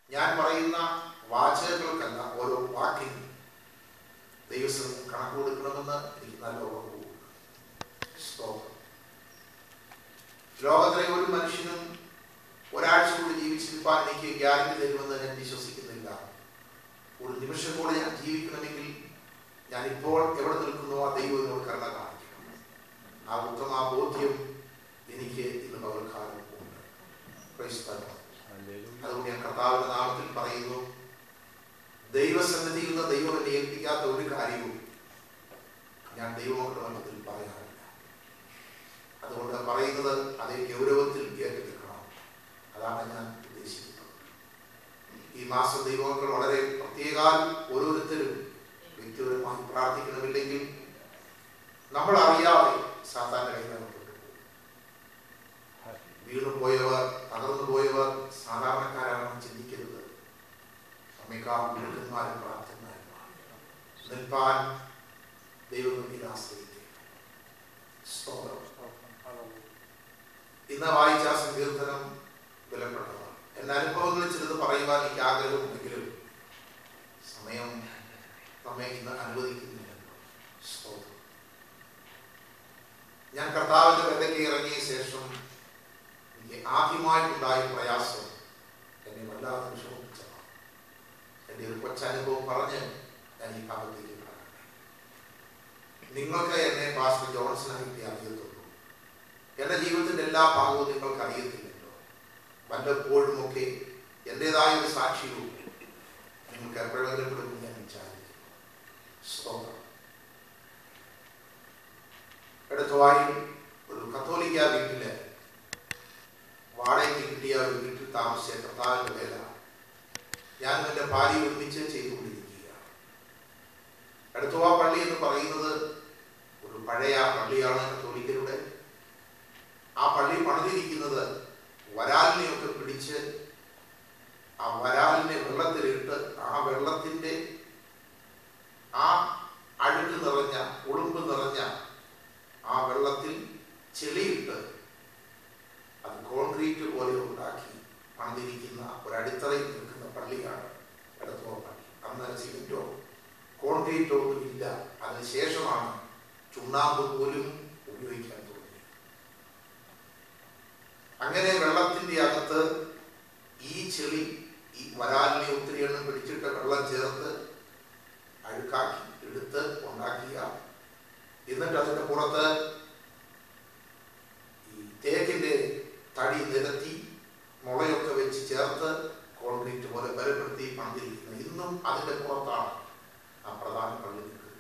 ഞാൻ പറയുന്ന വാചകങ്ങൾക്കല്ല ഓരോ വാക്കിനും ദൈവസ്ഥ കണക്ക് കൊടുക്കണമെന്ന് എനിക്ക് നല്ല ഉറപ്പുണ്ട് സ്തോത്രം ലോകത്തിലെ ഒരു മനുഷ്യനും ഒരാഴ്ച കൂടി ജീവിച്ചിരിക്കാൻ എനിക്ക് ഗ്യാരണ്ടി തരുമെന്ന് ഞാൻ വിശ്വസിക്കുന്നില്ല ഒരു നിമിഷം കൂടെ ഞാൻ ജീവിക്കണമെങ്കിൽ ഞാൻ ഇപ്പോൾ എവിടെ നിൽക്കുന്നു ആ ദൈവം എന്നോട് കരുണ കാണിക്കണം ആ ഉത്തമ ആ ബോധ്യം എനിക്ക് ഇന്ന് പകൽക്കാലം ഉണ്ട് Praise the Lord. അതുകൊണ്ട് ഞാൻ കർത്താവിന്റെ നാമത്തിൽ പറയുന്നു ദൈവസന്നിധിയിൽ നിന്ന് ദൈവം എന്നെ ഏൽപ്പിക്കാത്ത ഒരു കാര്യവും ഞാൻ ദൈവങ്ങളുടെ മധ്യത്തിൽ പറയാറില്ല അതുകൊണ്ട് പറയുന്നത് അതേ ഗൗരവത്തിൽ ഏറ്റെടുക്കണം അതാണ് ഞാൻ ഉദ്ദേശിക്കുന്നത് ഈ മാസം ദൈവങ്ങൾ വളരെ പ്രത്യേകാൽ ഓരോരുത്തരും വ്യക്തിപരമായി പ്രാർത്ഥിക്കണമില്ലെങ്കിൽ നമ്മൾ അറിയാതെ സാധാരണ കൈകാലപ്പെട്ടു വീണു പോയവർ തകർന്നു പോയവർ സാധാരണക്കാരാണെന്ന് ചിന്തിക്കരുത് നമ്മേക്കാൾ ഗുരുക്കന്മാരും പ്രാർത്ഥന്മാരുമാണ് നിൽപ്പാൻ ദൈവത്തിൽ ആശ്രയിക്കുക സ്തോത്രം ഇന്ന് വായിച്ച ആ സങ്കീർത്തനം വിലപ്പെട്ടതാണ് എന്റെ അനുഭവങ്ങളിൽ ചിലത് പറയുവാൻ എനിക്ക് ആഗ്രഹമുണ്ടെങ്കിലും സമയം നമ്മെ ഇന്ന് അനുവദിക്കുന്നില്ലല്ലോ സ്തോത്രം ഞാൻ കർത്താവിന്റെ വിലയ്ക്ക് ഇറങ്ങിയ ശേഷം എനിക്ക് ആദ്യമായിട്ടുണ്ടായ പ്രയാസം എന്നെ വല്ലാതെ വിഷമിച്ചതാണ് എൻ്റെ ഒരു കൊച്ചനുഭവം പറഞ്ഞ് ഞാൻ ഈ ഭാഗത്തേക്ക് കടക്കട്ടെ നിങ്ങൾക്ക് എന്നെ പാസ്റ്റർ ജോൺസണായിട്ട് അറിയത്തുള്ളൂ എൻ്റെ ജീവിതത്തിൻ്റെ എല്ലാ ഭാഗവും നിങ്ങൾക്ക് അറിയത്തില്ലല്ലോ വല്ലപ്പോഴുമൊക്കെ എൻ്റെതായ ഒരു സാക്ഷ്യവും നിങ്ങൾക്ക് എപ്പോഴെങ്കിലും കൊടുക്കും ഞാൻ വിചാരിക്കുന്നു സ്തോത്രം എടുത്തുവായി ഒരു കത്തോലിക്ക വീട്ടില് വാടകയ്ക്ക് കിട്ടിയ ഒരു വീട്ടിൽ താമസിച്ച കർത്താവിന്റെ വേല ഞാനും എൻ്റെ ഭാര്യ ഒരുമിച്ച് ചെയ്തുകൊണ്ടിരിക്കുകയാണ് എടുത്തുവാ പള്ളി എന്ന് പറയുന്നത് ഒരു പഴയ പള്ളിയാണ് കത്തോലിക്കരുടെ ആ പള്ളി പണിതിരിക്കുന്നത് വരാലിനെയൊക്കെ പിടിച്ച് ആ വരാലിനെ വെള്ളത്തിലിട്ട് ആ വെള്ളത്തിന്റെ ആ അഴുക്ക് നിറഞ്ഞ ഉളുമ്പ് നിറഞ്ഞ ആ വെള്ളത്തിൽ ചെളിയിട്ട് അത് കോൺക്രീറ്റ് പോലെ ഉണ്ടാക്കി പണിതിരിക്കുന്ന ഒരടിത്തറയിൽ നിൽക്കുന്ന പള്ളിയാണ് എടത്തുവ പള്ളി അന്ന് സിമെന്റോ കോൺക്രീറ്റോ ഒന്നും ഇല്ല അതിനുശേഷമാണ് ചുണ്ണാമ്പ് പോലും ഉപയോഗിക്കാൻ തുടങ്ങി അങ്ങനെ വെള്ളത്തിന്റെ അകത്ത് ഈ ചെളി ഈ വരാലിനെ ഒത്തിരി എണ്ണം പിടിച്ചിട്ട് വെള്ളം ചേർത്ത് അഴുക്കാക്കി എടുത്ത് ഉണ്ടാക്കിയ എന്നിട്ട് അതിന്റെ പുറത്ത് ഈ തേക്കിന്റെ തടി നിരത്തി മുളയൊക്കെ വെച്ച് ചേർത്ത് കോൺക്രീറ്റ് പോലെ ബലപ്പെടുത്തി പണിതിരിക്കുന്നത് ഇന്നും അതിന്റെ പുറത്താണ് ആ പ്രധാന പള്ളി നിൽക്കുന്നത്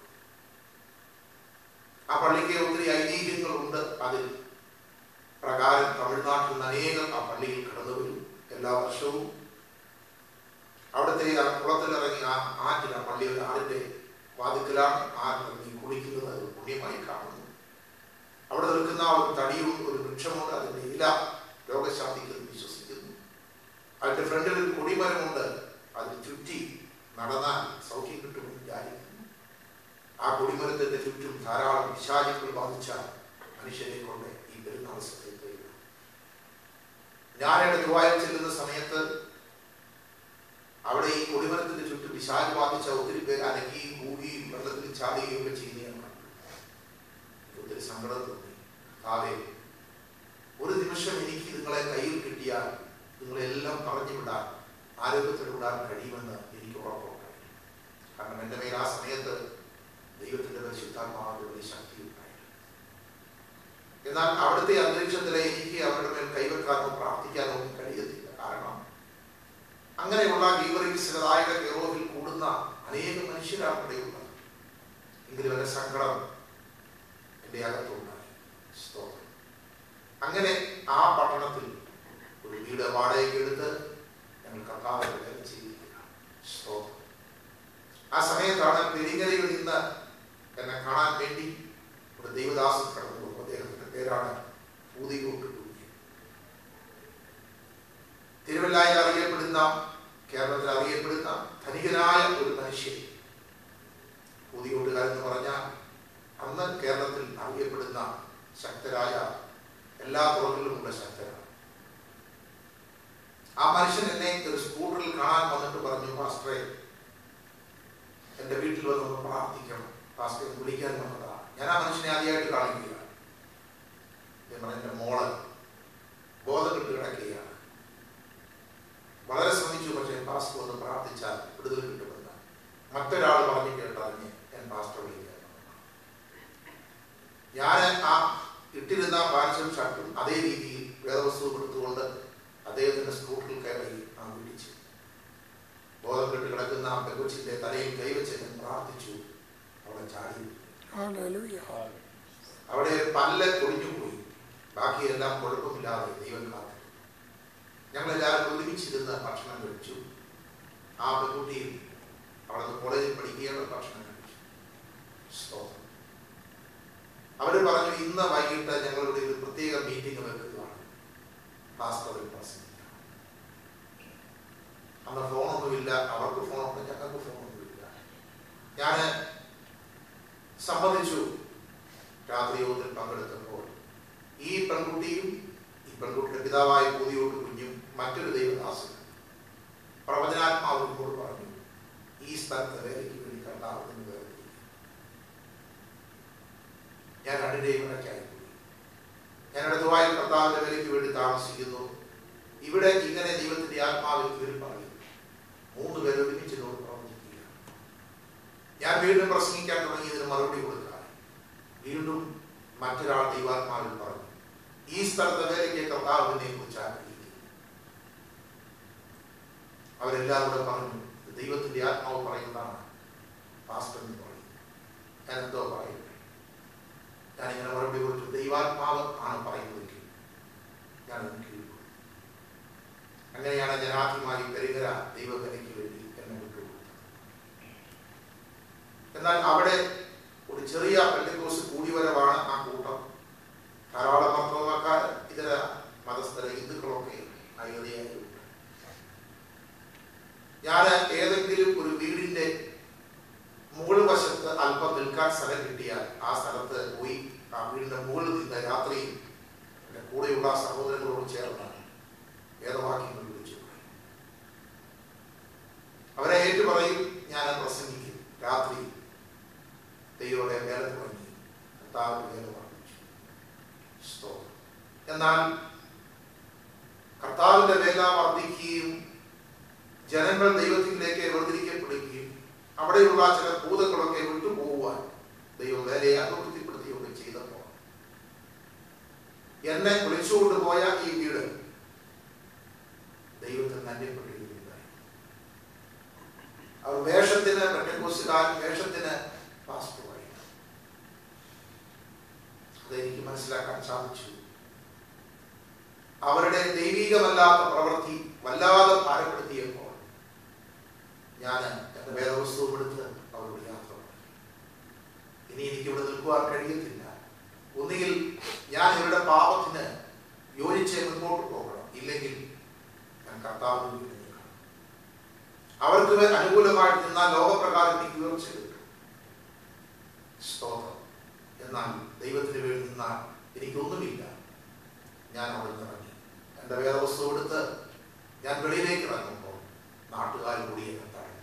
ആ പള്ളിക്ക് ഒത്തിരി ഐതിഹ്യങ്ങളുണ്ട് അതിൽ പ്രകാരം തമിഴ്നാട്ടിൽ നിന്ന് അനേകം ആ പള്ളിയിൽ കടന്നു വരും എല്ലാ വർഷവും അവിടുത്തെ ആ കുളത്തിലിറങ്ങി ആ ആറ്റിൽ ആ പള്ളിയുടെ ആടിന്റെ വാതിക്കലാണ് ആറ്റിറങ്ങി കുളിക്കുന്നത് ഒരു പുണ്യമായി കാണുന്നു അവിടെ നിൽക്കുന്ന ആ ഒരു തടിയും ഒരു വൃക്ഷമുണ്ട് അതിന്റെ ഇല രോഗശാന്തിക്ക് വിശ്വസിക്കുന്നു അതിന്റെ ഫ്രണ്ടിൽ ഒരു കൊടിമരമുണ്ട് അതിൽ ചുറ്റി നടന്നാൽ സൗഖ്യം കിട്ടുമെന്ന് വിചാരിക്കുന്നു ആ കൊടിമരത്തിന്റെ ചുറ്റും ധാരാളം വിശാലികൾ ബാധിച്ച മനുഷ്യരെ കൊണ്ട് ഈ പെരുന്നാൾ സമയത്ത് ഞാനിവിടെ ദുബായിൽ ചെല്ലുന്ന സമയത്ത് അവിടെ ഈ കൊടിമരത്തിന്റെ ചുറ്റും വിശാൽ ബാധിച്ച ഒത്തിരി പേര് അനങ്ങിയും കൂടിയും വെള്ളത്തിൽ ചാടുകയും ഒക്കെ ചെയ്യുന്നതാണ് ഒത്തിരി സങ്കടം തോന്നി ആവേ ഒരു നിമിഷം എനിക്ക് നിങ്ങളെ കയ്യിൽ കിട്ടിയാൽ നിങ്ങളെല്ലാം പറഞ്ഞു വിടാൻ ആരോഗ്യത്തിൽ വിടാൻ കഴിയുമെന്ന് എനിക്ക് ഉറപ്പുണ്ട് കാരണം എൻ്റെ മേൽ ആ സമയത്ത് ദൈവത്തിന്റെ പരിശുദ്ധാത്മാവിന്റെ വലിയ ശക്തി ഉണ്ടായി എന്നാൽ അവിടുത്തെ അന്തരീക്ഷത്തിലെ എനിക്ക് അവരുടെ മേൽ കൈവെക്കാനോ പ്രാർത്ഥിക്കാനോ ഒന്നും കഴിയത്തില്ല കാരണം അങ്ങനെയുള്ള ഗീവറീസിലായ കെറോവിൽ കൂടുന്ന അനേകം മനുഷ്യരാണ് ഇവിടെയുള്ളത് എങ്കിലും എൻ്റെ സങ്കടം എൻ്റെ അകത്തുണ്ടായി സ്തോത്രം അങ്ങനെ ആ പട്ടണത്തിൽ ഒരു വീട് വാടകയ്ക്ക് എടുത്ത് ഞങ്ങൾ കർത്താവിന്റെ വേല ചെയ്യുകയാണ് സ്തോത്രം ആ സമയത്താണ് പെരിങ്ങരയിൽ നിന്ന് എന്നെ കാണാൻ വേണ്ടി ഒരു ദൈവദാസൻ കടന്നു പോകും അദ്ദേഹത്തിന്റെ പേരാണ് ഊതികോട്ട് ടൂക്കി തിരുവല്ലായി അറിയപ്പെടുന്ന കേരളത്തിൽ അറിയപ്പെടുന്ന ധനികനായ ഒരു മനുഷ്യൻ ഊതികോട്ടുകാരെന്ന് പറഞ്ഞാൽ അന്ന് കേരളത്തിൽ അറിയപ്പെടുന്ന ശക്തരായ എല്ലാ തുറകളിലുമുള്ള ശക്തരാണ് ആ മനുഷ്യൻ എന്നെ ഒരു സ്കൂട്ടറിൽ കാണാൻ പാസ്റ്ററെ എൻ്റെ വീട്ടിൽ വന്ന് പ്രാർത്ഥിക്കണം പാസ്റ്ററെ വിളിക്കാൻ വന്നതാ ഞാൻ ആ മനുഷ്യനെ ആദ്യമായിട്ട് കാണിക്കുക ഞാൻ എൻ്റെ മോള് ബോധം കിട്ടി കിടക്കുകയാണ് വളരെ ശ്രമിച്ചു പക്ഷേ പാസ്റ്റർ ഒന്ന് പ്രാർത്ഥിച്ചാൽ വിടുതൽ കിട്ടുമെന്ന് മറ്റൊരാൾ പറഞ്ഞു കേട്ടറിഞ്ഞ് ഞാൻ പാസ്റ്റർ വിളിക്കാൻ ഞാൻ ആ ഇട്ടിരുന്ന പാൻസും ഷർട്ടും അതേ രീതിയിൽ വേദവസ്തു എടുത്തുകൊണ്ട് അദ്ദേഹത്തിന്റെ സ്കൂട്ടറിൽ കയറി ആ വിളിച്ചു ബോധം കെട്ട് കിടക്കുന്ന ആ പെങ്കൊച്ചിന്റെ തലയിൽ കൈവച്ച് ഞാൻ പ്രാർത്ഥിച്ചു അവിടെ ചാടി Hallelujah. അവിടെ പല്ല് പൊളിഞ്ഞുപോയി ബാക്കിയെല്ലാം കുഴപ്പമില്ലാതെ ദൈവം കാത്തു ഞങ്ങളെല്ലാവരും ഒരുമിച്ചിരുന്ന് ഭക്ഷണം കഴിച്ചു ആ പെൺകുട്ടിയും അവിടെ നിന്ന് കോളേജിൽ പഠിക്കുകയാണ് ഭക്ഷണം കഴിച്ചു സ്തോത്രം അവര് പറഞ്ഞു ഇന്ന് വൈകിട്ട് ഞങ്ങളുടെ ഒരു പ്രത്യേക മീറ്റിംഗ് വെക്കുകയാണ് പാസ്റ്ററിൽ പ്രസംഗിക്കാം അന്ന് ഫോണൊന്നുമില്ല അവർക്ക് ഫോണുണ്ട് ഞങ്ങൾക്ക് ഫോണൊന്നുമില്ല ഞാൻ സമ്മതിച്ചു രാത്രി യോഗത്തിൽ പങ്കെടുത്തപ്പോൾ ഈ പെൺകുട്ടിയും ഈ പെൺകുട്ടിയുടെ പിതാവായ പൂതിയോട് കുഞ്ഞും മറ്റൊരു ദൈവദാസനും പ്രവചനാത്മാവിനോട് പറഞ്ഞു ഈ സ്ഥലത്ത് വേലയ്ക്ക് വേണ്ടി കർത്താവിന് വേർതിരിക്കും ഞാൻ രണ്ടിന്റെയും ഇടയ്ക്കായി പോയി ഞാൻ അടുത്തവായി കർത്താവിന്റെ വേലയ്ക്ക് വേണ്ടി താമസിക്കുന്നു ഇവിടെ ഇങ്ങനെ ദൈവത്തിന്റെ ആത്മാവിൽ കയറി പറയും മൂന്ന് പേര് ഒരുമിച്ച് എന്നോട് പ്രവചിക്കുക ഞാൻ വീണ്ടും പ്രസംഗിക്കാൻ തുടങ്ങിയതിന് മറുപടി കൊടുക്കാൻ വീണ്ടും മറ്റൊരാൾ ദൈവാത്മാവിൽ പറഞ്ഞു ഈ സ്ഥലത്തെ വേലയ്ക്ക് കർത്താവിനെ കുറിച്ച് ആഗ്രഹിക്കുന്നു അവരെല്ലാം കൂടെ പറഞ്ഞു "ഇത് ദൈവത്തിന്റെ ആത്മാവ് പറയുന്നതാണ് പാസ്റ്റർ എന്ന് പറയും ഞാൻ എന്തോ പറയട്ടെ ഞാൻ ഇങ്ങനെ മറുപടി കൊടുത്തു ദൈവാത്മാവ് ആണ് പറയുന്നതെങ്കിൽ ഞാൻ അതിന് കീഴ്പ്പെടും അങ്ങനെയാണ് ഞാൻ ആദ്യമായി പെരുകര ദൈവകലയ്ക്ക് വേണ്ടി എന്നെ വിട്ടുകൊടുത്തത് എന്നാൽ അവിടെ ഒരു ചെറിയ പെട്ടിക്കോസ് കൂടിവരവാണ് ആ കൂട്ടം ധാരാളം മർമ്മക്കാർ ഇതര മതസ്ഥര ഹിന്ദുക്കളൊക്കെ അയോധ്യയായിട്ടുണ്ട് ഞാൻ ഏതെങ്കിലും ഒരു വീടിന്റെ മുകൾ വശത്ത് അല്പം നിൽക്കാൻ സ്ഥലം കിട്ടിയാൽ ആ സ്ഥലത്ത് പോയി ആ വീടിന്റെ മുകളിൽ നിന്ന് രാത്രി എൻ്റെ കൂടെയുള്ള ആ സഹോദരങ്ങളോട് ചേർന്നാണ് വേദവാക്യങ്ങൾ വിളിച്ചു പറയും. അവരെ ഏറ്റു പറയും ഞാൻ പ്രസംഗിക്കും രാത്രി ദൈവയുടെ വേല തുടങ്ങി കർത്താവിന്റെ വേല വർദ്ധിച്ചു സ്തോത്രം എന്നാൽ കർത്താവിന്റെ വേല വർദ്ധിക്കുകയും ജനങ്ങൾ ദൈവത്തിലേക്ക് വേർതിരിക്കപ്പെടുകയും അവിടെയുള്ള ചില ഭൂതങ്ങളൊക്കെ വിട്ടുപോകുവാൻ ദൈവം വേലയെ അഭിവൃദ്ധിപ്പെടുത്തുകയൊക്കെ ചെയ്തപ്പോൾ എന്നെ വിളിച്ചുകൊണ്ടുപോയ ഈ വീട് ദൈവത്തിന് നന്ദിപ്പെട്ടിരിക്കുകയുണ്ടായി അവർ വേഷത്തിന് പെട്ടക്കോസുകാർ വേഷത്തിന് പാസ്പോർട്ടായി അതെനിക്ക് മനസ്സിലാക്കാൻ സാധിച്ചു അവരുടെ ദൈവികമല്ലാത്ത പ്രവൃത്തി വല്ലാതെ ഭാരപ്പെടുത്തിയപ്പോൾ ഞാൻ എന്റെ വേദവസ്തുവും എടുത്ത് അവരോട് യാത്ര പറഞ്ഞു ഇനി എനിക്ക് ഇവിടെ നിൽക്കുവാൻ കഴിയത്തില്ല ഒന്നുകിൽ ഞാൻ ഇവരുടെ പാപത്തിന് യോജിച്ച് മുൻപോട്ട് പോകണം ഇല്ലെങ്കിൽ ഞാൻ കർത്താവിന് വേണ്ടി നിൽക്കണം അവർക്ക് വേ- അനുകൂലമായിട്ട് നിന്നാൽ ലോകപ്രകാരം എനിക്ക് ഉയർച്ച കിട്ടും സ്തോത്രം എന്നാൽ ദൈവത്തിന് വേണ്ടി നിന്നാൽ എനിക്കൊന്നുമില്ല ഞാൻ അവിടെ നിന്ന് ഇറങ്ങി എൻ്റെ വേദവസ്തു എടുത്ത് ഞാൻ വെളിയിലേക്ക് ഇറങ്ങുമ്പോൾ നാട്ടുകാർ കൂടി എന്നെ തടഞ്ഞു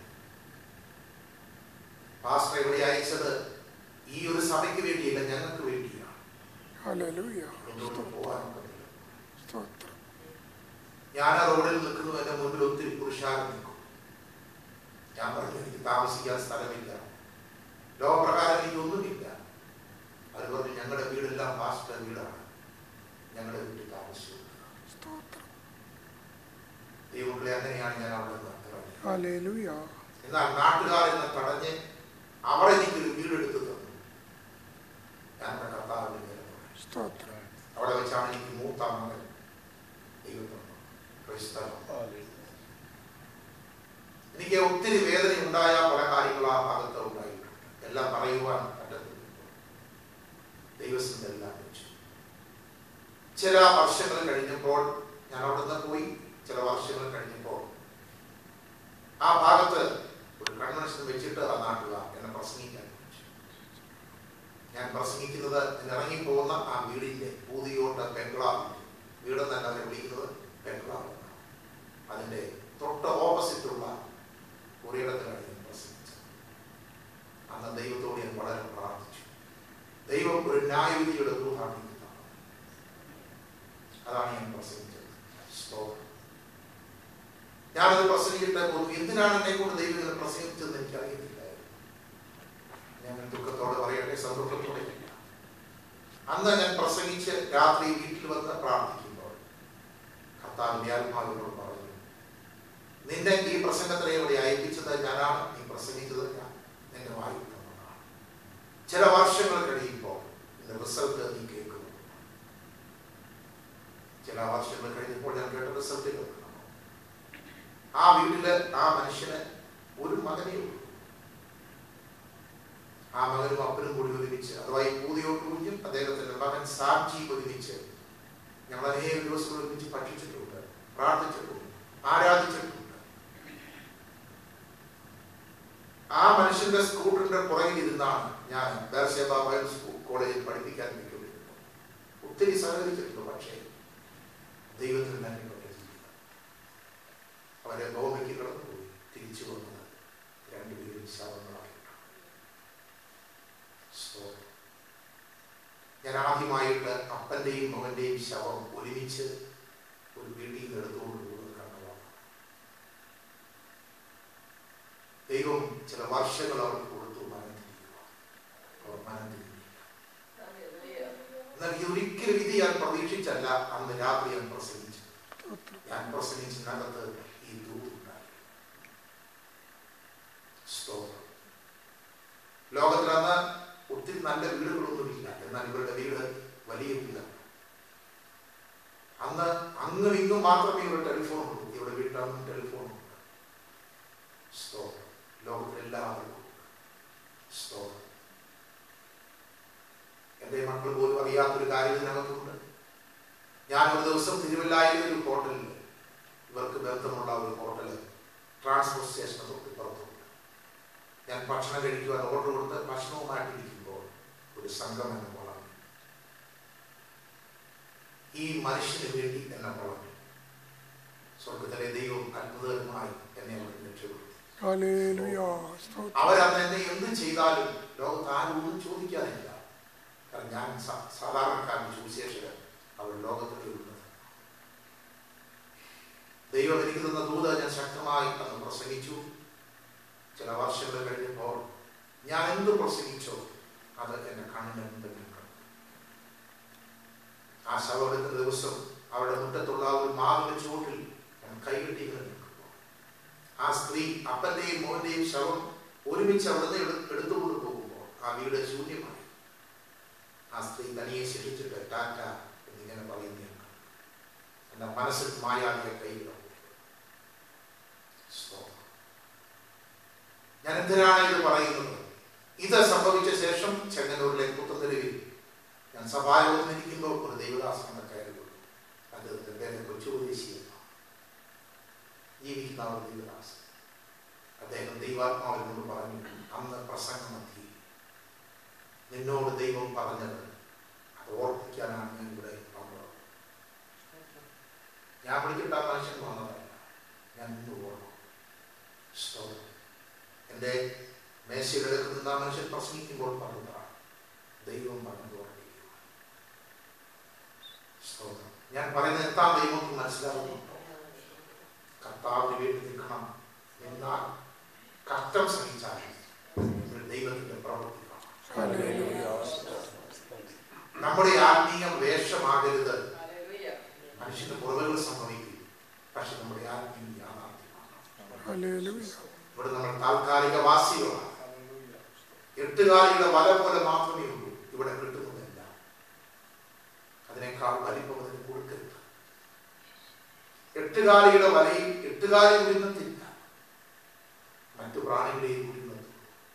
പാസ്റ്റർ ഇവിടെ അയച്ചത് ഈ ഒരു സഭയ്ക്ക് വേണ്ടിയില്ല ഞങ്ങൾക്ക് വേണ്ടിയാണ് Hallelujah. മുന്നോട്ട് പോകാനൊക്കത്തില്ല സ്തോത്രം ഞാൻ ആ റോഡിൽ നിൽക്കുന്നു എന്റെ മുമ്പിൽ ഒത്തിരി പുരുഷാരം നിൽക്കും ഞാൻ പറഞ്ഞു എനിക്ക് താമസിക്കാൻ സ്ഥലമില്ല ലോകപ്രകാരം എനിക്ക് ഒന്നുമില്ല അത് പറഞ്ഞു ഞങ്ങളുടെ വീടെല്ലാം പാസ്റ്റർ വീടാണ് ഞങ്ങളുടെ വീട്ടിൽ താമസിച്ചു സ്തോത്രം ദൈവങ്ങളെ അങ്ങനെയാണ് ഞാൻ അവിടെ നിന്ന് ഇറങ്ങിയത് Hallelujah. എന്നാൽ നാട്ടുകാർ എന്നെ തടഞ്ഞ് അവർ എനിക്കൊരു വീടെടുത്ത് തന്നു ഞാൻ എൻ്റെ കർത്താവിന്റെ പേര് പറഞ്ഞു സ്തോത്രം അവിടെ വെച്ചാണ് എനിക്ക് മൂത്ത മകൻ ദൈവം തന്നു ക്രൈസ്തവം എനിക്ക് ഒത്തിരി വേദന ഉണ്ടായ പല കാര്യങ്ങളും ആ ഭാഗത്ത് ഉണ്ടായിട്ടുണ്ട് എല്ലാം പറയുവാൻ പറ്റത്തില്ല ദൈവസ്ഥ എല്ലാം വെച്ചു ചില വർഷങ്ങൾ കഴിഞ്ഞപ്പോൾ ഞാൻ അവിടുന്ന് പോയി ചില വർഷങ്ങൾ കഴിഞ്ഞപ്പോൾ ആ ഭാഗത്ത് ഒരു കൺവെൻഷൻ വെച്ചിട്ട് ആ നാട്ടുകാർ എന്നെ പ്രസംഗിക്കാൻ വിളിച്ചു. ഞാൻ പ്രസംഗിക്കുന്നത് ഞാൻ ഇറങ്ങിപ്പോകുന്ന ആ വീടിന്റെ പൂതിയോട്ട ബംഗ്ലാവിന്റെ വീടെന്നല്ല അവരെ വിളിക്കുന്നത് ബംഗ്ലാവ് എന്നാണ്. അതിന്റെ തൊട്ട് ഓപ്പോസിറ്റുള്ള ഞാനത് പ്രസംഗിച്ചിട്ട് പോകും എന്തിനാണ് എന്നെ കൊണ്ട് ദൈവം ഇങ്ങനെ പ്രസംഗിച്ചതെന്ന് എനിക്ക് അറിയത്തില്ലായിരുന്നു ഞാൻ ദുഃഖത്തോടെ പറയട്ടെ സന്തോഷത്തോടെ ഇല്ല. അന്ന് ഞാൻ പ്രസംഗിച്ച് രാത്രി വീട്ടിൽ വന്ന് പ്രാർത്ഥിക്കുമ്പോൾ കർത്താവിന്റെ ആത്മാവിനോട് പറഞ്ഞു നിന്നെ ഈ പ്രസംഗത്തിനെ ഇവിടെ അയപ്പിച്ചത് ഞാനാണ് നീ പ്രസംഗിച്ചത് ഞാൻ നിന്നെ വായിക്കുന്നതാണ് ചില വർഷങ്ങൾ കഴിയുമ്പോൾ ഇതിന്റെ റിസൾട്ട് നീ കേൾക്കുന്നു ചില വർഷങ്ങൾ കഴിഞ്ഞപ്പോൾ ഞാൻ കേട്ട റിസൾട്ട് കേൾക്കണം ആ വീട്ടില് ആ മനുഷ്യന് ഒരു മകനേ ഉള്ളൂ ആ മകനും അപ്പനും കൂടി ഒരുമിച്ച് അഥവാ ഈ പൂതിയോട് കുഞ്ഞും അദ്ദേഹത്തിന്റെ മകൻ സാക്ഷി ഒരുമിച്ച് ഞങ്ങൾ അനേക ദിവസം ഒരുമിച്ച് ഭക്ഷിച്ചിട്ടുണ്ട് പ്രാർത്ഥിച്ചിട്ടുണ്ട് ആരാധിച്ചിട്ടുണ്ട് ആ മനുഷ്യന്റെ സ്കൂട്ടറിന്റെ പുറകിൽ ഇരുന്നാണ് ഞാൻ ബേർസേബ ബൈബിൾ സ്കൂൾ കോളേജിൽ പഠിപ്പിക്കാൻ വേണ്ടിക്കൊണ്ടിരുന്നത് ഒത്തിരി സഹകരിച്ചിട്ടുണ്ട് പക്ഷേ ദൈവത്തിന് നന്ദിപ്പെട്ട ജീവിതം അവരെ ഗോവയ്ക്ക് കടന്നുപോയി തിരിച്ചു വന്നത് രണ്ടുപേരും ശവങ്ങളായിട്ടാണ് സ്തോത്രം. ഞാൻ ആദ്യമായിട്ട് അപ്പന്റെയും മകന്റെയും ശവം ഒരുമിച്ച് ഒരു വീട്ടിൽ നിന്ന് എടുത്തുകൊണ്ട് പോകുന്നത് കണ്ടതാണ് ദൈവം ചില വർഷങ്ങൾ അവർക്ക് കൊടുത്തു മനം തിരിയുക അവർ മനം തിരിഞ്ഞില്ല എന്നാൽ ഇത് ഒരിക്കലും ഇത് ഞാൻ പ്രതീക്ഷിച്ചല്ല അന്ന് രാത്രി ഞാൻ പ്രസംഗിച്ചു ഞാൻ പ്രസംഗിച്ചതിനകത്ത് ഈ ദൂതുണ്ടായി സ്തോത്രം ലോകത്തിൽ അന്ന് ഒത്തിരി നല്ല വീടുകളൊന്നുമില്ല എന്നാൽ ഇവരുടെ വീട് വലിയ വീടാണ് അന്ന് അങ്ങും ഇങ്ങും മാത്രമേ ഇവിടെ ടെലിഫോൺ ഉള്ളൂ ഇവിടെ വീട്ടിലൊന്നും ടെലിഫോൺ ഉണ്ട് സ്തോത്രം ലോകത്തിൽ എല്ലാവർക്കും ഉണ്ട്. സ്തോത്രം എന്റെ മക്കൾ പോലും അറിയാത്തൊരു കാര്യം ഇതിനകത്തുണ്ട് ഞാൻ ഒരു ദിവസം തിരുവല്ലായിലെ ഒരു ഹോട്ടലിൽ ഇവർക്ക് ബന്ധമുള്ള ഒരു ഹോട്ടല് ട്രാൻസ്പോർട്ട് സ്റ്റേഷന് തൊട്ടിപ്പുറത്തുണ്ട് ഞാൻ ഭക്ഷണം കഴിക്കുവാൻ ഓർഡർ കൊടുത്ത് ഭക്ഷണവുമായിട്ടിരിക്കുമ്പോൾ ഒരു സംഘം എന്നെ വളർന്നു ഈ മനുഷ്യന് വേണ്ടി എന്നെ വളർന്നു സ്വർഗത്തിലെ ദൈവം അത്ഭുതകരമായി എന്നെ അവിടെ രക്ഷപ്പെടുത്തി ഹല്ലേലൂയ സ്തോത്രം അവരന്ന് എന്നെ എന്ത് ചെയ്താലും ലോകത്ത് ആരും ഒന്നും ചോദിക്കാനില്ല കാരണം ഞാൻ സാ- സാധാരണക്കാരൻ സുവിശേഷകൻ അവർ ലോകത്തിലുള്ളത് ദൈവം എനിക്ക് തന്ന ദൂത ഞാൻ ശക്തമായി അന്ന് പ്രസംഗിച്ചു ചില വർഷങ്ങൾ കഴിഞ്ഞപ്പോൾ ഞാൻ എന്ത് പ്രസംഗിച്ചോ അത് എന്റെ കണ്ണിന് മുമ്പിൽ കണ്ടു ആ ശവമെടുക്കുന്ന ദിവസം അവരുടെ മുറ്റത്തുള്ള ആ ഒരു മാവിന്റെ ചുവട്ടിൽ ഞാൻ കൈകെട്ടി ഇങ്ങനെ നിൽക്കുമ്പോൾ ആ സ്ത്രീ അപ്പന്റെയും മോന്റെയും ശവം ഒരുമിച്ച് അവിടുന്ന് എടു- എടുത്തുകൊണ്ട് പോകുമ്പോൾ ആ വീട് ശൂന്യമായി ആ സ്ത്രീ തനിയെ ശിക്ഷിച്ചിട്ട് ടാറ്റ എന്നിങ്ങനെ പറയുന്ന എന്റെ മനസ്സിൽ മായാതിയെ കയ്യിലാണ് ഞാൻ എന്തിനാണ് ഇത് പറയുന്നത് ഇത് സംഭവിച്ച ശേഷം ചെങ്ങന്നൂരിലെ പുത്തൻതെരുവിൽ ഞാൻ സഭായോഗത്തിൽ ഇരിക്കുമ്പോൾ ഒരു ദൈവദാസനെ കയറുള്ളൂ അദ്ദേഹത്തിന്റെ പേര് കൊച്ചു ഉപദേശിയാണ് ജീവിക്കുന്ന ആ ഒരു ദൈവദാസൻ അദ്ദേഹം ദൈവാത്മാവിനോട് പറഞ്ഞു അന്ന് പ്രസംഗ മധ്യേ നിന്നോട് ദൈവം പറഞ്ഞത് അത് ഓർപ്പിക്കാനാണ് ഞാൻ ഇവിടെ വന്നത് ഞാൻ വിളിച്ചിട്ട് ആ മനുഷ്യൻ വന്നതല്ല ഞാൻ ഇന്ന് ഓർമ്മ സ്തോത്രം എൻ്റെ മേശയുടെ അടുത്ത് നിന്ന് ആ മനുഷ്യൻ പ്രസംഗിക്കുമ്പോൾ പറഞ്ഞതാണ് ദൈവം പറഞ്ഞത് ഓർമ്മിക്കുക സ്തോത്രം ഞാൻ പറയുന്നത് എന്താ ദൈവം എന്ന് മനസ്സിലാകുന്നുണ്ടോ കർത്താവിന് വേണ്ടി നിൽക്കണം എന്നാൽ കഷ്ടം സഹിച്ചാൽ നിങ്ങൾ ദൈവത്തിന്റെ പ്രവർത്തി കാണും ഹല്ലേലൂയ നമ്മുടെ ആത്മീയം വേഷമാകരുത് മനുഷ്യന് കുറവുകൾ സംഭവിക്കും പക്ഷെ നമ്മുടെ ആത്മീയം യാഥാർത്ഥ്യമാണ് ഹല്ലേലൂയ ഇവിടെ നമ്മൾ താൽക്കാലിക വാസികളാണ് എട്ടുകാലിയുടെ വല പോലെ മാത്രമേ ഉള്ളൂ ഇവിടെ കിട്ടുന്നതല്ല അതിനേക്കാൾ വലിപ്പം അതിന് കൊടുക്കരുത് എട്ടുകാലിയുടെ വലയിൽ എട്ടുകാലി കുരുന്നത്തില്ല മറ്റു പ്രാണികളെയും കുരുന്നത്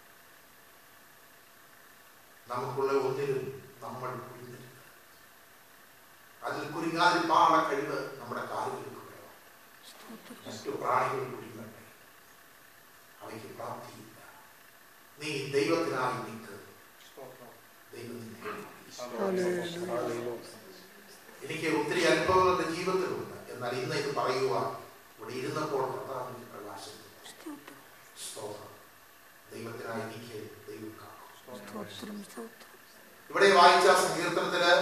നമുക്കുള്ള ഒന്നിലും നമ്മൾ കുരുന്നില്ല അതിൽ കുരുങ്ങാതിരിപ്പാനുള്ള കഴിവ് നമ്മുടെ കാലുകൾക്ക് വേണം മറ്റു പ്രാണികൾ കുരുങ്ങട്ടെ അവയ്ക്ക് പ്രാപ്തിയില്ല നീ ദൈവത്തിനായി നിൽക്ക് ദൈവം നിന്നെ അനുഗ്രഹിക്കും. ഹല്ലേലൂയ എനിക്ക് ഒത്തിരി അനുഭവങ്ങൾ എൻ്റെ ജീവിതത്തിലുണ്ട് എന്നാൽ ഇന്ന് ഇത് പറയുവാൻ ഇവിടെ ഇരുന്നപ്പോൾ കർത്താവിന് പ്രകാശം സ്തോത്രം സ്തോത്രം ദൈവത്തിനായി എനിക്ക് ദൈവം കാണും സ്തോത്രം സ്തോത്രം ഇവിടെ വായിച്ച സങ്കീർത്തനത്തില്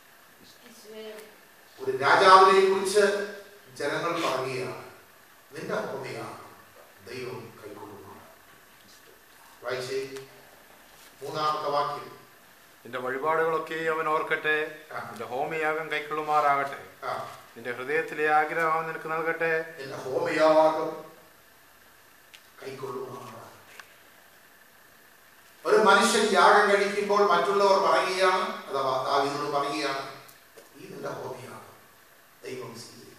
ഒരു രാജാവിനെ കുറിച്ച് ജനങ്ങൾ പറയുകയാണ് നിന്റെ നിന്റെ ഹോമയാണ് ദൈവം കൈക്കൊള്ളുന്നത് വായിച്ചേ മൂന്നാമത്തെ വാക്യം നിന്റെ വഴിപാടുകളൊക്കെ അവൻ ഓർക്കട്ടെ നിന്റെ ഹോമയാഗം കൈക്കൊള്ളുമാറാകട്ടെ ആ നിന്റെ ഹൃദയത്തിലെ ആഗ്രഹം അവൻ നിനക്ക് നൽകട്ടെ എന്റെ ഹോമയാഗം കൈക്കൊള്ളുമാറാകട്ടെ ഒരു മനുഷ്യൻ യാഗം കഴിക്കുമ്പോൾ മറ്റുള്ളവർ പറയുകയാണ് അഥവാ ദാവീദിനോട് പറയുകയാണ് ഈ നിന്റെ ഹോമയാഗം ദൈവം സ്വീകരിക്കും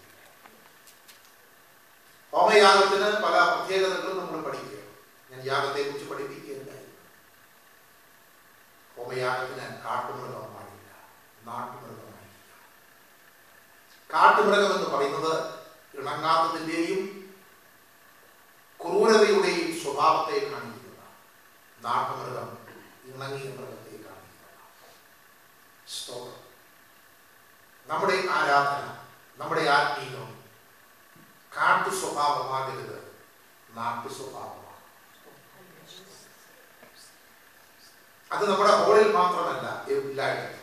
ഹോമയാഗത്തിന് പല പ്രത്യേകതകളും നമ്മൾ പഠിക്കുക ഞാൻ യാഗത്തെ കുറിച്ച് പഠിപ്പിക്കുകയുണ്ടായി ഹോമയാഗത്തിന് കാട്ടുമൃഗം പാടില്ല നാട്ടുമൃഗമായിരിക്കും കാട്ടുമൃഗം എന്ന് പറയുന്നത് ഇണങ്ങാത്തതിൻ്റെയും ക്രൂരതയുടെയും സ്വഭാവത്തെ കാണിക്കുന്നതാണ് നാട്ടുമൃഗം ഇണങ്ങിയ മൃഗത്തെ കാണിക്കുന്നതാണ് സ്തോത്രം നമ്മുടെ ആരാധന നമ്മുടെ ആത്മീയം കാട്ടു സ്വഭാവമാകരുത് നാട്ടു സ്വഭാവമാണ് അത് നമ്മുടെ ഹോളിൽ മാത്രമല്ല എല്ലായിടത്തും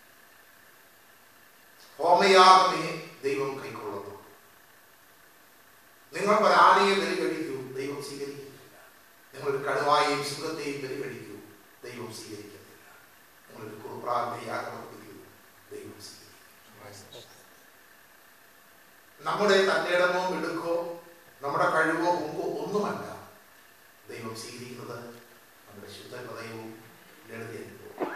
ഹോമയാഗമേ ദൈവം കൈക്കൊള്ളുന്നു നിങ്ങൾ ഒരു ആനയെ ബലി കഴിക്കൂ ദൈവം സ്വീകരിക്കുന്നില്ല നിങ്ങൾ ഒരു കടുവായെയും സിംഹത്തെയും ബലി കഴിക്കൂ ദൈവം സ്വീകരിക്കുന്നില്ല നിങ്ങളൊരു കുറുപ്രാവിനെ യാഗമർപ്പിക്കൂ ദൈവം സ്വീകരിക്കും നമ്മുടെ തന്റേടമോ മിടുക്കോ നമ്മുടെ കഴിവോ മുമ്പോ ഒന്നുമല്ല ദൈവം സ്വീകരിക്കുന്നത് നമ്മുടെ ശുദ്ധ ഹൃദയവും ലളിതയും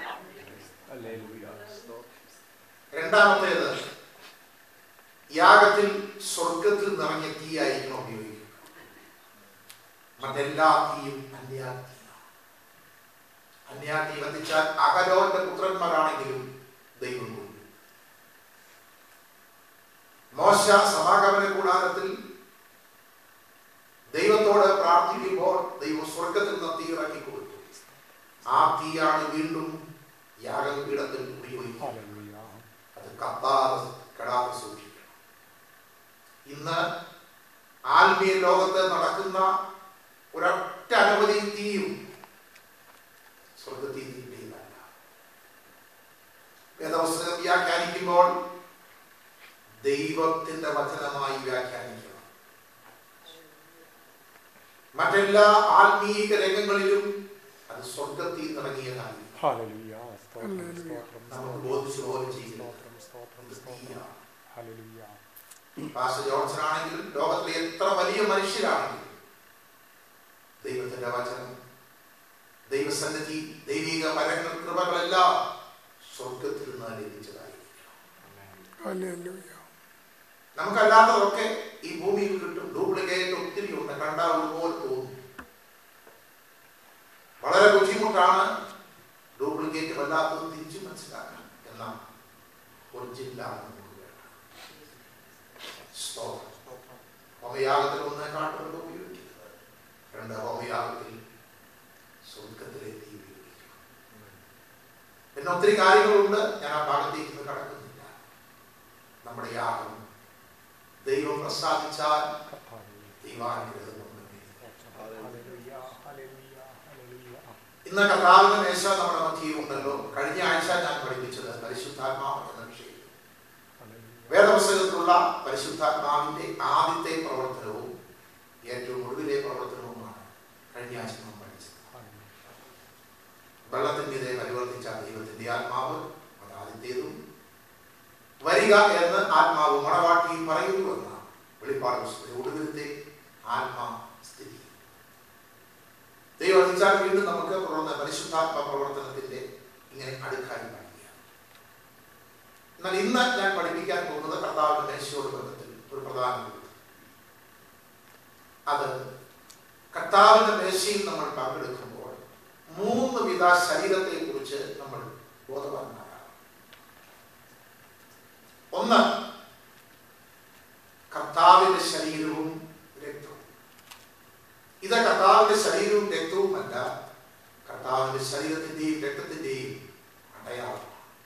രണ്ടാമത്തേത് യാഗത്തിൽ സ്വർഗത്തിൽ നിറഞ്ഞ തീയായിരിക്കണം ഉപയോഗിക്കുക മറ്റെല്ലാ തീയും അന്യാതീയാണ് അന്യാതീ വധിച്ചാൽ അഹരോന്റെ പുത്രന്മാരാണെങ്കിലും ദൈവം കൊല്ലും മോശ സമാഗമന കൂടാരത്തിൽ ദൈവത്തോട് പ്രാർത്ഥിക്കുമ്പോൾ ദൈവം സ്വർഗത്തിൽ നിന്ന് തീ ഇറക്കി കൊടുത്തു ആ തീയാണ് വീണ്ടും യാഗപീഠത്തിൽ ഉപയോഗിക്കുന്നത് അത് കത്താതെ കെടാതെ സൂക്ഷിക്കണം ഇന്ന് ആത്മീയ ലോകത്ത് നടക്കുന്ന ഒരൊറ്റ അനവധി തീയും സ്വർഗത്തിൽ തീണ്ടയിലല്ല വേദപുസ്തകം വ്യാഖ്യാനിക്കുമ്പോൾ ദൈവത്തിന്റെ വചനമായി വ്യാഖ്യാനിക്കണം മറ്റെല്ലാ ആത്മീയ രംഗങ്ങളിലും അത് സ്വർഗത്തിൽ നിറങ്ങിയതായി Hallelujah. സ്തോത്രം, സ്തോത്രം, നമുക്ക് സ്തോത്രം, ബോധിച്ചു പോലെ ചെയ്യുക സ്തോത്രം, സ്തോത്രം, ഇത് സ്തോത്രം. തീയാണ് Hallelujah. പാസ്റ്റർ ജോൺസൺ ആണെങ്കിലും ലോകത്തിലെ എത്ര വലിയ മനുഷ്യരാണെങ്കിലും ദൈവത്തിന്റെ വചനം ദൈവസന്നിധി ദൈവിക മരങ്ങൾ കൃപകളെല്ലാം സ്വർഗത്തിൽ നിന്ന് ലഭിച്ചതായിരിക്കും ഹല്ലേലൂയ നമുക്കല്ലാത്തതൊക്കെ ഈ ഭൂമിയിൽ കിട്ടും ഡ്യൂപ്ലിക്കേറ്റ് ഒത്തിരി ഉണ്ട് കണ്ടാൽ ഒരുപോലെ തോന്നും വളരെ ബുദ്ധിമുട്ടാണ് ഡ്യൂപ്ലിക്കേറ്റ് വല്ലാത്തത് തിരിച്ചു മനസ്സിലാക്കാൻ എന്നാൽ ഒറിജിനലാണ് നമുക്ക് വേണ്ടത് സ്തോത്രം ഹോമയാഗത്തിൽ ഒന്ന് കാട്ടുന്നത് ഉപയോഗിക്കുന്നത് രണ്ട് ഹോമയാഗത്തിൽ സ്വർഗത്തിലെ തീ ഉപയോഗിക്കുക പിന്നെ ഒത്തിരി കാര്യങ്ങളുണ്ട് ഞാൻ ആ ഭാഗത്തേക്ക് ഇന്ന് കടക്കുന്നില്ല നമ്മുടെ യാഗം ദൈവം പ്രസാദിച്ചാൽ കർത്താവേ, ദൈവാനുഗ്രഹം നമ്മുടെ മേൽ. Hallelujah, hallelujah, hallelujah. ഇന്ന് കർത്താവിന്റെ മേശ നമ്മുടെ മധ്യയിൽ ഉണ്ടല്ലോ കഴിഞ്ഞ ആഴ്ച ഞാൻ പഠിപ്പിച്ചത് പരിശുദ്ധാത്മാവ് എന്ന വിഷയം Hallelujah. വേദപുസ്തകത്തിലുള്ള പരിശുദ്ധാത്മാവിന്റെ ആദ്യത്തെ പ്രവർത്തനവും ഏറ്റവും ഒടുവിലെ പ്രവർത്തനവുമാണ് കഴിഞ്ഞ ആഴ്ച നാം പഠിച്ചത് Hallelujah. വെള്ളത്തിനെതിരെ പരിവർത്തിച്ച ദൈവത്തിന്റെ ആത്മാവ് അത് ആദ്യത്തേതും വരിക എന്ന് ആത്മാവ് മണവാട്ടിയും പറയുന്നുവെന്ന വെളിപ്പാട് പുസ്തകത്തിലെ ഒടുവിലത്തെ ആത്മാ സ്ഥിതി ദൈവം അനുവദിച്ചാൽ വീണ്ടും നമുക്ക് തുടർന്ന് പരിശുദ്ധാത്മ പ്രവർത്തനത്തിന്റെ ഇങ്ങനെ അടുക്കായി പഠിക്കുക എന്നാൽ ഇന്ന് ഞാൻ പഠിപ്പിക്കാൻ പോകുന്നത് കർത്താവിന്റെ മേശയോട് ബന്ധത്തിൽ ഒരു പ്രധാന ബന്ധം. അത് കർത്താവിന്റെ മേശയിൽ നമ്മൾ പങ്കെടുക്കുമ്പോൾ മൂന്ന് വിധ ശരീരത്തെ കുറിച്ച് നമ്മൾ ബോധവാന്മാരാണ് ഒന്ന് കർത്താവിന്റെ ശരീരവും രക്തവും ഇത് കർത്താവിന്റെ ശരീരവും രക്തവുമല്ല കർത്താവിന്റെ ശരീരത്തിന്റെയും രക്തത്തിന്റെയും അടയാളം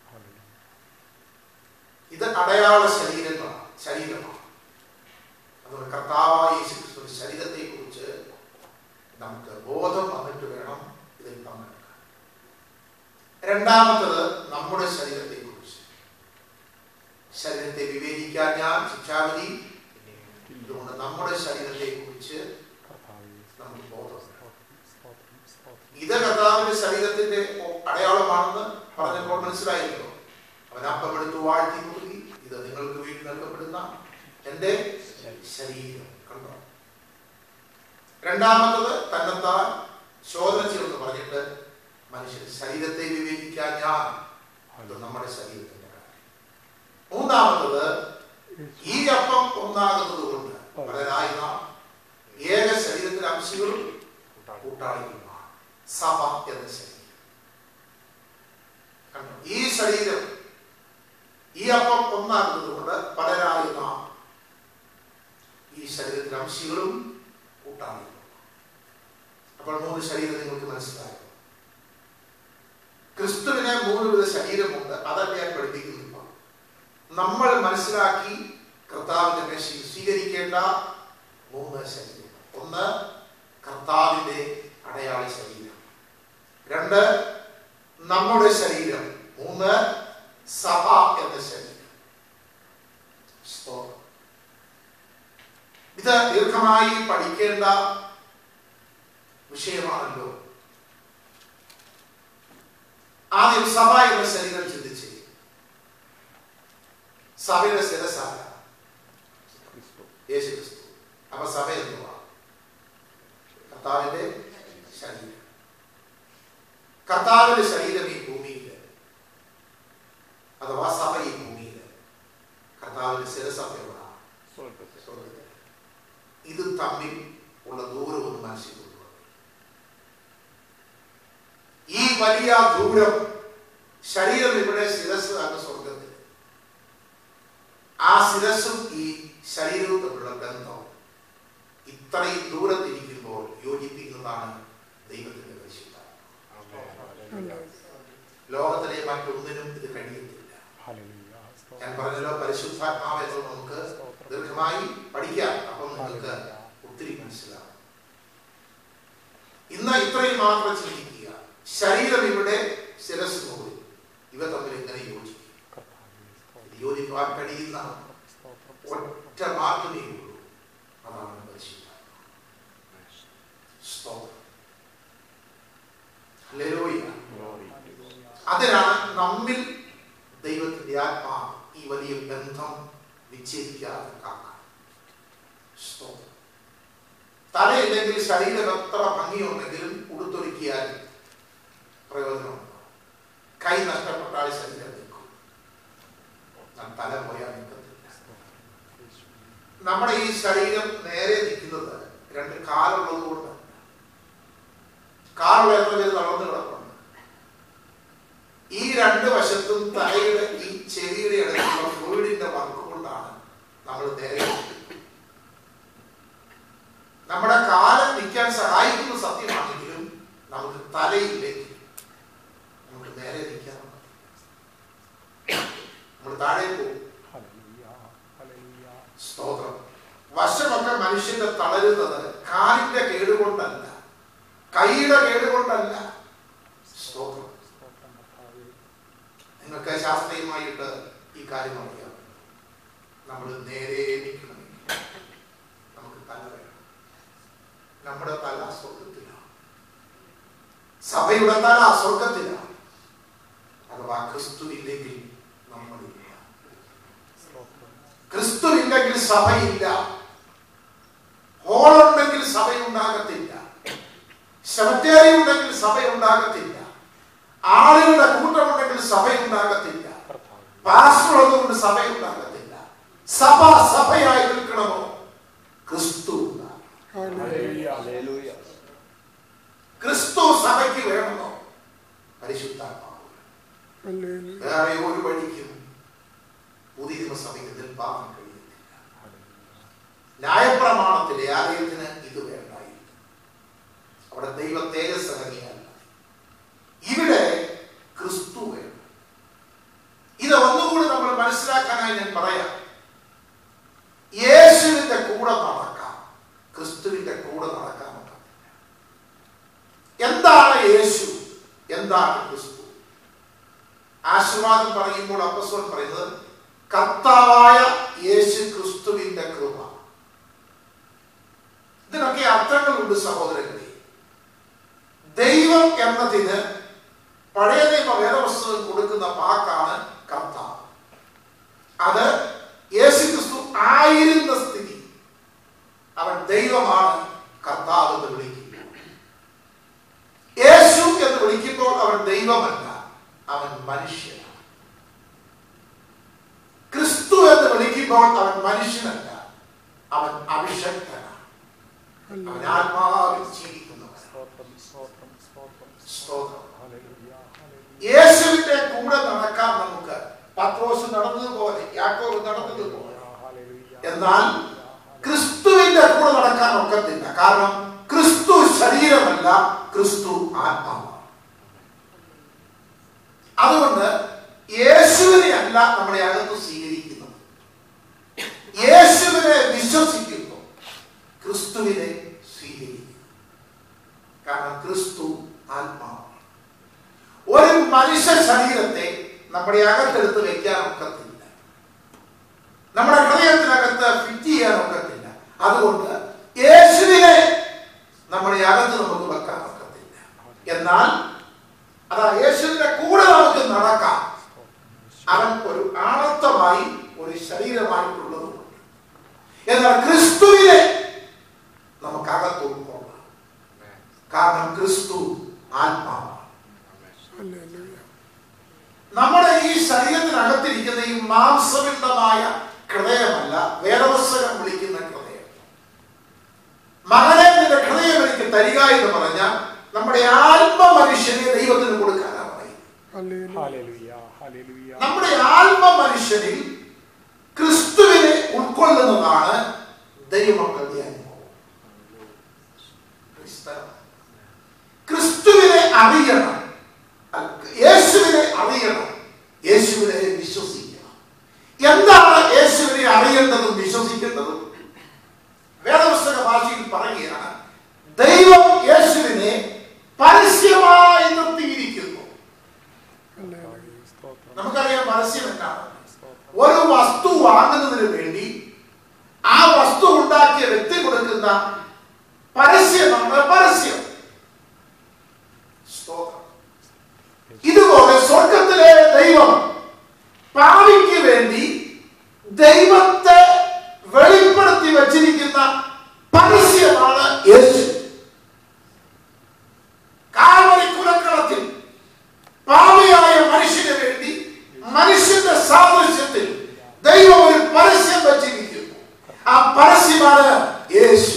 ഇത് അടയാള ശരീരങ്ങളാണ് ശരീരമാണ് അതുകൊണ്ട് കർത്താവായ യേശുക്രിസ്തുവിന്റെ ശരീരത്തെ കുറിച്ച് നമുക്ക് ബോധം വന്നിട്ട് വേണം ഇതിൽ പങ്കെടുക്കാൻ രണ്ടാമത്തത് നമ്മുടെ ശരീരത്തെ കുറിച്ച് ശരീരത്തെ വിവേചിക്കാൻ ഞാൻ ശിക്ഷാവിധി ഇല്ല അതുകൊണ്ട് നമ്മുടെ ശരീരത്തെ കുറിച്ച് കർത്താവേ, നമുക്ക് ബോധമുണ്ട് സ്തോത്രം, സ്തോത്രം, സ്തോത്രം. ഇത് കർത്താവിന്റെ ശരീരത്തിന്റെ അടയാളമാണെന്ന് പറഞ്ഞപ്പോൾ മനസ്സിലായല്ലോ അവൻ അപ്പം എടുത്ത് വാഴ്ത്തി കൊടുക്കി ഇത് നിങ്ങൾക്ക് വേണ്ടി നൽകപ്പെടുന്ന എന്റെ ശരീരം കണ്ടോ രണ്ടാമത്തത് തന്നെത്താൻ ശോധന ചെയ്യുമെന്ന് പറഞ്ഞിട്ട് മനുഷ്യൻ ശരീരത്തെ വിവേചിക്കാൻ ഞാൻ അത് നമ്മുടെ ശരീരത്തിന്റെ കാര്യം മൂന്നാമത്തത് ഈ അപ്പം ഒന്നാകുന്നത് കൊണ്ട് പലരായി നാം ഏക ശരീരത്തിലെ അംശങ്ങളും കൂട്ടാളികളുമാണ് സഭ എന്ന ശരീരം കണ്ടോ? ഈ ശരീരം ഈ അപ്പം ഒന്നാകുന്നത് കൊണ്ട് പലരായി നാം ഈ ശരീരത്തിലെ അംശികളും കൂട്ടാളികളും അപ്പോൾ മൂന്ന് ശരീരം നിങ്ങൾക്ക് മനസ്സിലായോ ക്രിസ്തുവിന് മൂന്ന് വിധ ശരീരമുണ്ട് അതല്ല ഞാൻ പഠിപ്പിക്കുന്നു ഇപ്പോൾ നമ്മൾ മനസ്സിലാക്കി കർത്താവിന്റെ മേശയിൽ സ്വീകരിക്കേണ്ട മൂന്ന് ശരീരം ഒന്ന് കർത്താവിന്റെ അടയാള ശരീരം രണ്ട് നമ്മുടെ ശരീരം മൂന്ന് സഭ എന്ന ശരീരം സ്തോത്രം. ഇത് ദീർഘമായി പഠിക്കേണ്ട വിഷയമാണല്ലോ ആദ്യം സഭ എന്ന ശരീരം ചിന്തിച്ച് സഭയുടെ ശിരസാര ക്രിസ്തു. യേശു ക്രിസ്തു അപ്പൊ സഭ എന്തുവാ കർത്താവിന്റെ ശരീരം കർത്താവിന്റെ ശരീരം ഈ ഭൂമിയിൽ അഥവാ സഭ ഈ ഭൂമിയിൽ കർത്താവിന്റെ ശിരസഭ എവിടാണ് സ്വർഗ്ഗത്തിൽ. സ്വർഗ്ഗത്തിൽ. ഇത് തമ്മിൽ ഉള്ള ദൂരം ഒന്ന് മനസ്സിൽ കൊണ്ടുവരണം ഈ വലിയ ദൂരം ശരീരം ഇവിടെ ശിരസ് ആണ് സ്വർഗത്തിൽ ആ ശിരസും ഈ ശരീരവും തമ്മിലുള്ള ബന്ധം ഇത്രയും ദൂരത്തിരിക്കുമ്പോൾ യോജിപ്പിക്കുന്നതാണ് ദൈവത്തിന്റെ പരിശുദ്ധ ലോകത്തിലെ മറ്റൊന്നിനും ഇത് കഴിയത്തില്ല ഹല്ലേലൂയ. ഞാൻ സ്തോത്രം. പറഞ്ഞല്ലോ പരിശുദ്ധാത്മാവ് എന്ന് നമുക്ക് ദീർഘമായി പഠിക്കാം അപ്പം നിങ്ങൾക്ക് ഹല്ലേലൂയ. ഒത്തിരി മനസ്സിലാവും ഇന്ന് ഇത്രയും മാത്രം ചിന്തിക്കുക ശരീരം ഇവിടെ ശിരസ് മുകളിൽ ഇവ തമ്മിൽ എങ്ങനെ യോജിക്കും കർത്താവേ, സ്തോത്രം, ഇത് യോജിപ്പാൻ കഴിയുന്ന സ്തോത്രം, ഒറ്റ മാർഗമേ ഉള്ളൂ അതാണ് പരിശുദ്ധാത്മാവ് സ്തോത്രം ഹല്ലേലൂയ Glory. അതിനാണ് നമ്മിൽ ദൈവത്തിന്റെ ആത്മാവ് ഈ വലിയ ബന്ധം വിച്ഛേദിക്കാതെ കാക്കാൻ സ്തോത്രം. തലയില്ലെങ്കിൽ ശരീരം എത്ര ഭംഗിയുണ്ടെങ്കിലും ഉടുത്തൊരുക്കിയാൽ പ്രയോജനമുണ്ട് കൈ നഷ്ടപ്പെട്ടാൽ ശരീരം നിൽക്കും എന്നാൽ തല പോയാൽ നിൽക്കത്തില്ല നമ്മുടെ ഈ ശരീരം നേരെ നിൽക്കുന്നത് രണ്ട് കാലുള്ളത് കൊണ്ട് കാലുള്ള എത്ര പേര് തളർന്നു കിടപ്പുണ്ട് ഈ രണ്ട് വശത്തും തലയുടെ ഈ ചെവിയുടെ ഇടയിലുള്ള ഫ്ലൂയിഡിന്റെ വർക്ക് കൊണ്ടാണ് നമ്മൾ നേരെ നിൽക്കുന്നത്. നമ്മുടെ കാലം നിൽക്കാൻ സഹായിക്കുന്ന സത്യമാണെങ്കിലും നമുക്ക് തലയില്ലെങ്കിൽ നമുക്ക് നേരെ നിൽക്കാൻ നമ്മൾ താഴെ പോകും ഹല്ലേലൂയ. ഹല്ലേലൂയ. സ്തോത്രം വശമൊക്കെ മനുഷ്യന്റെ തളരുന്നത് കാലിന്റെ കേടുകൊണ്ടല്ല കൈയുടെ കേടുകൊണ്ടല്ല സ്തോത്രം സ്തോത്രം കർത്താവേ. നിങ്ങൾക്ക് ശാസ്ത്രീയമായിട്ട് ഈ കാര്യം അറിയാം നമ്മൾ നേരെ നിൽക്കണമെങ്കിൽ നമുക്ക് തല വേണം നമ്മുടെ തല സ്വർഗത്തിലാണ് സഭയുടെ തല സ്വർഗത്തിലാണ് അഥവാ ക്രിസ്തു ഇല്ലെങ്കിൽ നമ്മളില്ല സ്തോത്രം. ക്രിസ്തു ഇല്ലെങ്കിൽ സഭയില്ല ഹോളുണ്ടെങ്കിൽ സഭയുണ്ടാകത്തില്ല ശബത്തേരി ഉണ്ടെങ്കിൽ സഭയുണ്ടാകത്തില്ല ആളുകളുടെ കൂട്ടമുണ്ടെങ്കിൽ സഭയുണ്ടാകത്തില്ല കർത്താവേ. പാസ്റ്റർ ഉള്ളതുകൊണ്ട് സഭയുണ്ടാകത്തില്ല സഭ സഭയായി നിൽക്കണമോ ക്രിസ്തു ഉണ്ടാകണം. ഹല്ലേലൂയ. ഹല്ലേലൂയ. ക്രിസ്തു സഭയ്ക്ക് വേണമോ പരിശുദ്ധാത്മാവ് ഹല്ലേലൂയ. വേറെ ഒരു വഴിക്കും പുതിയ നിയമസഭയ്ക്ക് നിൽപ്പാൻ കഴിയുന്നില്ല ഹല്ലേലൂയ. ന്യായപ്രമാണത്തിലെ ആലയത്തിന് ഇത് വേണ്ടായിരുന്നു അവിടെ ദൈവ തേജസ് ഇറങ്ങിയല്ല ഇവിടെ ക്രിസ്തു വേണം ഇത് ഒന്നുകൂടി നമ്മൾ മനസ്സിലാക്കാനായി ഞാൻ പറയാം യേശുവിന്റെ കൂടെ നടക്കാം ക്രിസ്തുവിന്റെ കൂടെ നടക്കാൻ ഒക്കത്തില്ല എന്താണ് യേശു എന്താണ് ക്രിസ്തു ആശീർവാദം പറയുമ്പോൾ അപ്പസ്വൻ പറയുന്നത് കർത്താവായ യേശു ക്രിസ്തുവിന്റെ കൃപ ഉണ്ട് സഹോദരങ്ങളെ ദൈവം എന്നതിന് പഴയ നിയമ വേദപുസ്തകം കൊടുക്കുന്ന വാക്കാണ് കർത്താവ് അത് യേശുക്രിസ്തു ആയിരുന്ന സ്ഥിതി അവൻ ദൈവമാണ് കർത്താവ് എന്ന് വിളിക്കുന്നു യേശു എന്ന് വിളിക്കുമ്പോൾ അവൻ ദൈവമല്ല അവൻ മനുഷ്യനാണ് ക്രിസ്തു എന്ന് വിളിക്കുമ്പോൾ അവൻ മനുഷ്യനല്ല അവൻ അഭിഷക്തനാണ് അവൻ ആത്മാവിൽ ജീവിക്കുന്നവൻ സ്തോത്രം സ്തോത്രം സ്തോത്രം സ്തോത്രം ഹല്ലേലൂയ ഹല്ലേലൂയ യേശുവിന്റെ കൂടെ നടക്കാൻ നമുക്ക് പത്രോസ് നടന്നതുപോലെ യാക്കോബ് നടന്നതുപോലെ ഹല്ലേലൂയ എന്നാൽ ക്രിസ്തുവിന്റെ കൂടെ നടക്കാൻ ഒക്കത്തില്ല കാരണം ക്രിസ്തു ശരീരമല്ല ക്രിസ്തു ആത്മാവാണ് അതുകൊണ്ട് യേശുവിനെ അല്ല നമ്മുടെ അകത്ത് സ്വീകരിക്കുന്നത് യേശുവിനെ വിശ്വസിക്കുന്നു ക്രിസ്തുവിനെ സ്വീകരിക്കുന്നു കാരണം ക്രിസ്തു ആത്മാവാണ് ഒരു മനുഷ്യ ശരീരത്തെ നമ്മുടെ അകത്തെടുത്ത് വെക്കാൻ ഒക്കത്തില്ല നമ്മുടെ ഹൃദയത്തിനകത്ത് ഫിറ്റ് ചെയ്യാൻ ഒക്കത്തില്ല അതുകൊണ്ട് യേശുവിനെ നമ്മുടെ അകത്ത് നമുക്ക് വെക്കാൻ ഒക്കത്തില്ല എന്നാൽ അതാ യേശുവിന്റെ കൂടെ നമുക്ക് നടക്കാം അവൻ ഒരു ആണത്വമായി ഒരു ശരീരമായിട്ടുള്ളതുകൊണ്ട് എന്നാൽ ക്രിസ്തുവിനെ നമുക്ക് അകത്ത് ഉൾക്കൊള്ളാം കാരണം ക്രിസ്തു ആത്മാവാണ് ഹല്ലേലൂയ നമ്മുടെ ഈ ശരീരത്തിനകത്തിരിക്കുന്ന ഈ മാംസപിണ്ഡമായ ഹൃദയമല്ല വേദവസ്തകം വിളിക്കുന്ന ഹൃദയം മകനെ നിന്റെ ഹൃദയം എനിക്ക് തരിക എന്ന് പറഞ്ഞാൽ നമ്മുടെ ആത്മ മനുഷ്യനെ ദൈവത്തിന് കൊടുക്കാനാ പറയും ഹല്ലേലൂയ ഹല്ലേലൂയ ഹല്ലേലൂയ നമ്മുടെ ആത്മ മനുഷ്യനിൽ ക്രിസ്തുവിനെ ഉൾക്കൊള്ളുന്നതാണ് ദൈവമക്കളുടെ അനുഭവം ക്രിസ്തനം. ക്രിസ്തുവിനെ അറിയണം അല്ല, യേശുവിനെ അറിയണം യേശുവിനെ വിശ്വസിക്കണം എന്താണ് യേശുവിനെ അറിയേണ്ടതും വിശ്വസിക്കേണ്ടതും വേദപുസ്തക ഭാഷയിൽ പറയുകയാണ് ദൈവം യേശുവിനെ പരസ്യമായി നിർത്തിയിരിക്കുന്നു ഹല്ലേലൂയ സ്തോത്രം നമുക്കറിയാം പരസ്യം എന്താണ് സ്തോത്രം ഒരു വസ്തു വാങ്ങുന്നതിന് വേണ്ടി ആ വസ്തു ഉണ്ടാക്കിയ വ്യക്തി കൊടുക്കുന്ന പരസ്യമാണ് പരസ്യം സ്തോത്രം. ഇതുപോലെ സ്വർഗത്തിലെ ദൈവം പാവിക്ക് വേണ്ടി ദൈവത്തെ വെളിപ്പെടുത്തി വച്ചിരിക്കുന്ന പരസ്യമാണ് യേശു കാൽവരി കുലക്കളത്തിൽ പാപിയായ മനുഷ്യന് വേണ്ടി മനുഷ്യന്റെ സാദൃശ്യത്തിൽ ദൈവം ഒരു പരസ്യം വച്ചിരിക്കുന്നു ആ പരസ്യമാണ് യേശു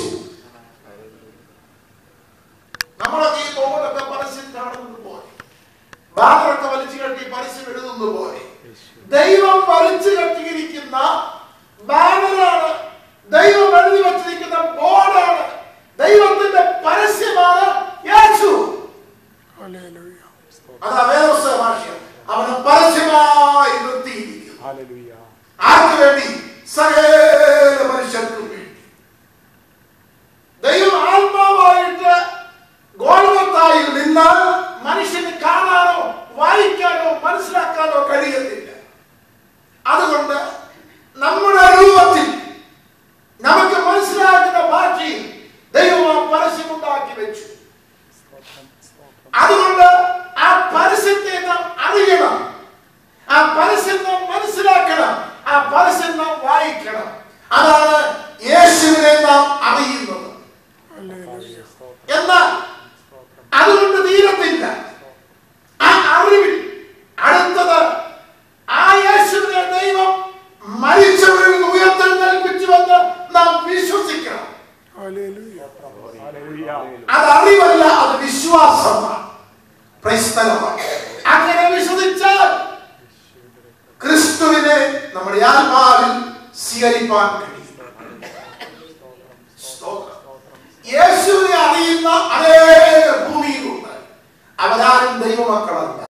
നമ്മളൊക്കെ ഈ ബോർഡൊക്കെ പരസ്യം കാണുന്നത് പോലെ ബാനറൊക്കെ വലിച്ചു കെട്ടി പരസ്യം എഴുതുന്നത് പോലെ ദൈവം വലിച്ചു കെട്ടിയിരിക്കുന്ന ബാനറാണ് ദൈവം എഴുതി വച്ചിരിക്കുന്ന ബോർഡാണ് ദൈവത്തിന്റെ പരസ്യമാണ് യേശു ഹല്ലേലൂയ അതാ വേദപുസ്തക ഭാഷ്യം അവനെ പരസ്യമായി നിർത്തിയിരിക്കുന്നു ഹല്ലേലൂയ ആർക്ക് വേണ്ടി സകല മനുഷ്യർക്കും വേണ്ടി ദൈവം ആത്മാവായിട്ട് ഗോൾവത്തായിൽ നിന്നാൽ മനുഷ്യന് കാണാനോ വായിക്കാനോ മനസ്സിലാക്കാനോ കഴിയത്തില്ല അതുകൊണ്ട് നമ്മുടെ രൂപത്തിൽ നമുക്ക് മനസ്സിലാക്കുന്ന ഭാഷയിൽ ദൈവം ആ പരസ്യമുണ്ടാക്കി വെച്ചു സ്തോത്രം സ്തോത്രം അതുകൊണ്ട് ആ പരസ്യത്തെ നാം അറിയണം ആ പരസ്യം നാം മനസ്സിലാക്കണം ആ പരസ്യം നാം വായിക്കണം അതാണ് യേശുവിനെ നാം അറിയുന്നത് ഹല്ലേലൂയ സ്തോത്രം എന്നാൽ സ്തോത്രം അതുകൊണ്ട് തീരത്തില്ല ആ അറിവിൽ അടുത്തത് ആ യേശുവിനെ ദൈവം മരിച്ചവരിൽ നിന്ന് ഉയർത്തെഴുന്നേൽപ്പിച്ചുവെന്ന് നാം വിശ്വസിക്കണം ഹല്ലേലൂയ ഹല്ലേലൂയ അത് അറിവല്ല അത് വിശ്വാസമാണ് ക്രൈസ്തവമാണ് അങ്ങനെ വിശ്വസിച്ചാൽ ക്രിസ്തുവിനെ നമ്മുടെ ആത്മാവിൽ സ്വീകരിപ്പാൻ കഴിയും സ്തോത്രം. യേശുവിനെ അറിയുന്ന അനേക ഭൂമിയിലുണ്ട് അവരാരും ദൈവമക്കളല്ല